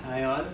hi all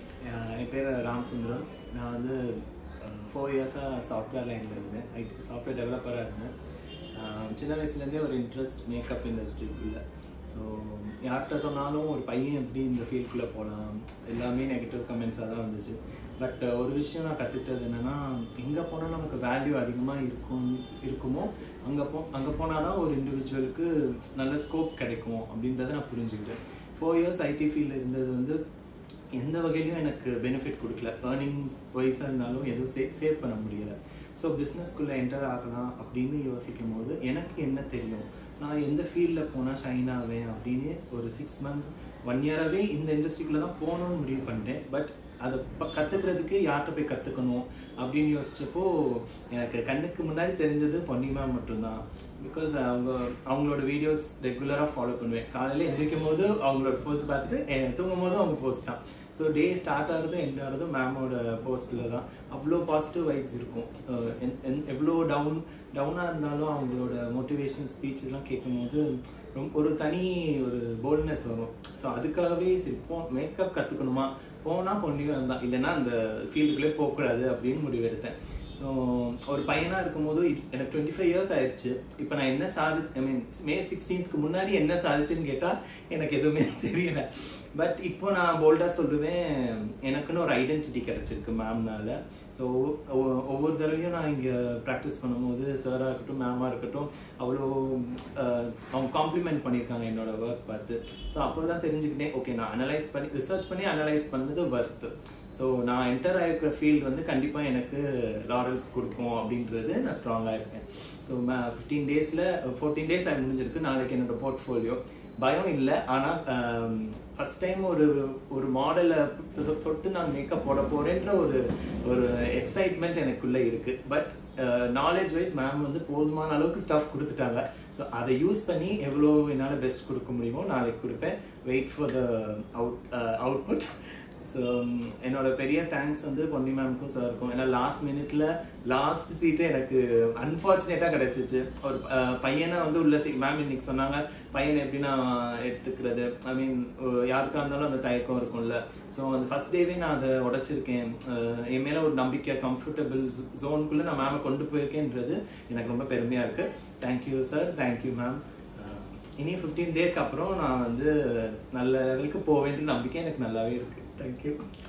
என் பேர் ராமசுந்தரம் நான் வந்து ஃபோர் இயர்ஸாக சாஃப்ட்வேர் லைனில் இருந்தேன் ஐடி சாஃப்ட்வேர் டெவலப்பராக இருந்தேன் அஹ் சின்ன வயசுலேருந்தே ஒரு இன்ட்ரெஸ்ட் மேக்கப் இண்டஸ்ட்ரிக்குள்ளே ஸோ யார்கிட்ட சொன்னாலும் ஒரு பையன் எப்படி இந்த ஃபீல்டுக்குள்ளே போகலாம் எல்லாமே நெகட்டிவ் கமெண்ட்ஸாக தான் வந்துச்சு பட் ஒரு விஷயம் நான் கற்றுக்கிட்டது என்னென்னா எங்கே போனால் நமக்கு வேல்யூ அதிகமாக இருக்கும் இருக்குமோ அங்கே போ அங்கே போனால் தான் ஒரு இண்டிவிஜுவலுக்கு நல்ல ஸ்கோப் கிடைக்கும் அப்படின்றத நான் புரிஞ்சுக்கிட்டேன் ஃபோர் இயர்ஸ் ஐடி ஃபீல்டில் இருந்தது வந்து எந்த வகையிலும் எனக்கு பெனிஃபிட் கொடுக்கல ஏர்னிங்ஸ் வைஸாக இருந்தாலும் எதுவும் சே சேவ் பண்ண முடியலை ஸோ பிஸ்னஸ்க்குள்ளே என்டர் ஆகலாம் அப்படின்னு யோசிக்கும் போது எனக்கு என்ன தெரியும் நான் எந்த ஃபீல்டில் போனால் ஷைன் ஆவேன் அப்படின்னு ஒரு சிக்ஸ் மந்த்ஸ் ஒன் இயராகவே இந்த இண்டஸ்ட்ரிக்குள்ளே தான் போகணும்னு முடிவு பண்ணிட்டேன் பட் அதை ப கற்றுக்கிறதுக்கு யார்கிட்ட போய் கற்றுக்கணும் அப்படின்னு யோசிச்சப்போ எனக்கு கண்ணுக்கு முன்னாடி தெரிஞ்சது பொன்னிமா மட்டும்தான் பிகாஸ் அவங்க அவங்களோட வீடியோஸ் ரெகுலராக ஃபாலோ பண்ணுவேன் காலையில் எந்திரிக்கும் போது அவங்களோட போஸ்ட் பார்த்துட்டு eh, தூங்கும் போதும் அவங்க போஸ்ட் தான் ஸோ டே ஸ்டார்ட் ஆகிறதும் எண்ட் ஆகிறதும் மேமோட போஸ்ட்டில் தான் அவ்வளோ பாசிட்டிவ் வைப்ஸ் இருக்கும் அஹ் எந்- எந்- எவ்வளோ டவுன் டவுனாக இருந்தாலும் அவங்களோட மோட்டிவேஷன் ஸ்பீச் எல்லாம் கேட்கும்போது ரொம்ப ஒரு தனி ஒரு போல்ட்னஸ் வரும் ஸோ அதுக்காகவே சரி போ மேக்கப் கற்றுக்கணுமா போனால் பொன்னியும் தான் இல்லைன்னா அந்த ஃபீல்டுக்குள்ளே போகக்கூடாது அப்படின்னு முடிவெடுத்தேன் ஸோ ஒரு பையனாக இருக்கும்போது it- எனக்கு டுவெண்ட்டி ஃபைவ் இயர்ஸ் ஆயிடுச்சு இப்போ நான் என்ன சாதிச்சு ஐ மீன் மே சிக்ஸ்டீன்த்துக்கு முன்னாடி என்ன சாதிச்சுன்னு கேட்டால் எனக்கு எதுவுமே தெரியல பட் இப்போ நான் போல்டாக சொல்லுவேன் எனக்குன்னு ஒரு ஐடென்டிட்டி கிடச்சிருக்கு மேம்னால ஸோ ஒவ்வொரு தடவையும் நான் இங்கே ப்ராக்டிஸ் பண்ணும்போது சாராக இருக்கட்டும் மேமாக இருக்கட்டும் அவ்வளோ அஹ், அவங்க காம்ப்ளிமெண்ட் பண்ணியிருக்காங்க என்னோட ஒர்க் பார்த்து ஸோ அப்போ தான் தெரிஞ்சுக்கிட்டேன் ஓகே நான் அனலைஸ் பண்ணி ரிசர்ச் பண்ணி அனலைஸ் பண்ணது ஒர்த்து ஸோ நான் என்டர் ஆகிருக்கிற ஃபீல்டு வந்து கண்டிப்பாக எனக்கு லாரல்ஸ் கொடுக்கும் அப்படின்றது நான் ஸ்ட்ராங்காக இருக்கேன் ஸோ ஃபிஃப்டீன் டேஸில் ஃபோர்டீன் டேஸ் ஆகி முடிஞ்சிருக்கு நாளைக்கு என்னோட போர்ட்ஃபோலியோ பயம் இல்லை ஆனால் ஃபர்ஸ்ட் டைம் ஒரு ஒரு மாடலை தொட்டு நான் மேக்கப் போட போறேன்ற ஒரு ஒரு எக்ஸைட்மெண்ட் எனக்குள்ளே இருக்குது பட் நாலேஜ் வைஸ் மேம் வந்து போதுமான அளவுக்கு ஸ்டஃப் கொடுத்துட்டாங்க ஸோ அதை யூஸ் பண்ணி எவ்வளோ என்னால் பெஸ்ட் கொடுக்க முடியுமோ நாளைக்கு கொடுப்பேன் wait for the out output so என்னோட பெரிய தேங்க்ஸ் வந்து பொன்னி மேம்க்கும் சாருக்கும் ஏன்னா லாஸ்ட் மினிட்ல லாஸ்ட் சீட்டே எனக்கு அன்ஃபார்ச்சுனேட்டாக கிடைச்சிச்சு ஒரு அஹ், பையனை வந்து உள்ள சீ மேம் இன்னைக்கு சொன்னாங்க பையனை எப்படி நான் எடுத்துக்கிறது ஐ மீன் யாருக்கா இருந்தாலும் அந்த தயக்கம் இருக்கும்ல ஸோ அந்த ஃபர்ஸ்ட் டேவே நான் அதை உடைச்சிருக்கேன் அஹ், என் மேலே ஒரு நம்பிக்கை கம்ஃபர்டபுள் ஜோனுக்குள்ளே நான் மேமை கொண்டு போயிருக்கேன்றது எனக்கு ரொம்ப பெருமையாக இருக்குது தேங்க்யூ சார் தேங்க்யூ மேம் இனி ஃபிஃப்டீன் டேக்கு அப்புறம் நான் வந்து நல்ல லெவலுக்கு போவேன்ற நம்பிக்கை எனக்கு நல்லாவே இருக்குது தேங்க்யூ